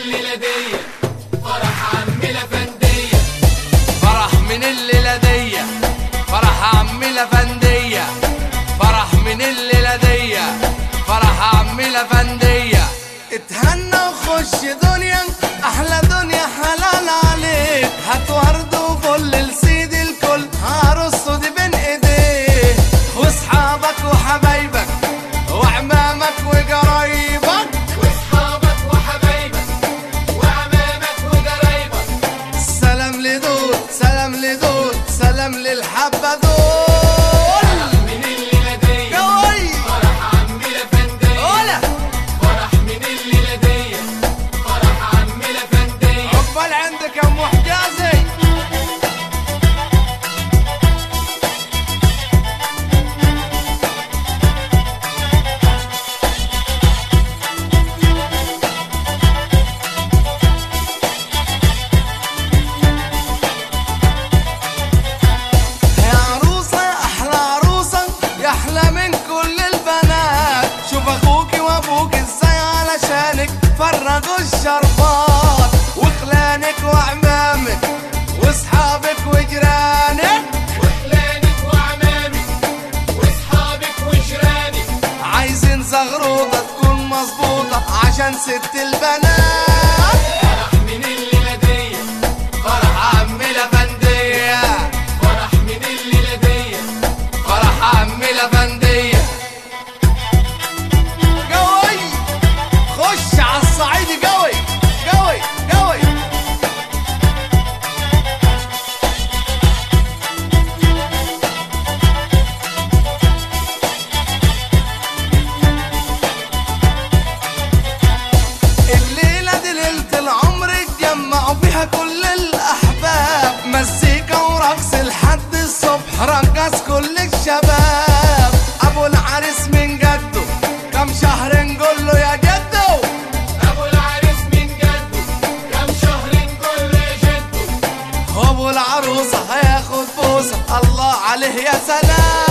الليلة دي فرح عم الأفندية فرح من الليلة دي فرح عمي لفندية فرح من الليلة دي فرح عمي لفندية اتهنى وخش دنيا احلى دنيا حلال عليك هات ورد وفل لسيد الكل هرصه دي بين ايديه واصحابك وحبايبك وعمامك وقرايبك واصحابك وحبايبك وعمامك وقرايبك سلام لدول سلام لدول سلام للحبة دول من الليلة دي قوي فرح عم الأفندية ولا فرح من الليلة دي فرح عم الأفندية عقبال عندك يا ام حجازي يا عروسة يا أحلى عروسة يا أحلى من كل البنات شوف أخوكي وأبوك إزاي علشانك فرقوا الشربات وخلانك وعمامك وأصحابك وجيرانك وخلانك وعمامك واصحابك وجيرانك عايزين زغروطة تكون مظبوطة عشان ست البنات فرح من الليلة دي فرح عمي لفندية فرح من الليلة دي فرح عمي لفندية قوي خش على الصعيدي قوي قوي قوي الليلة دي ليلة العمر اتجمعوا فيها كل الأحباب مزيكا ورقص لحد الصبح رقص كل الشباب أبو العريس من جده كم شهر نقول له يا جدو أبو العريس من جده كم شهر نقول له يا جده أبو العروسة هياخد بوسة الله عليه يا سلام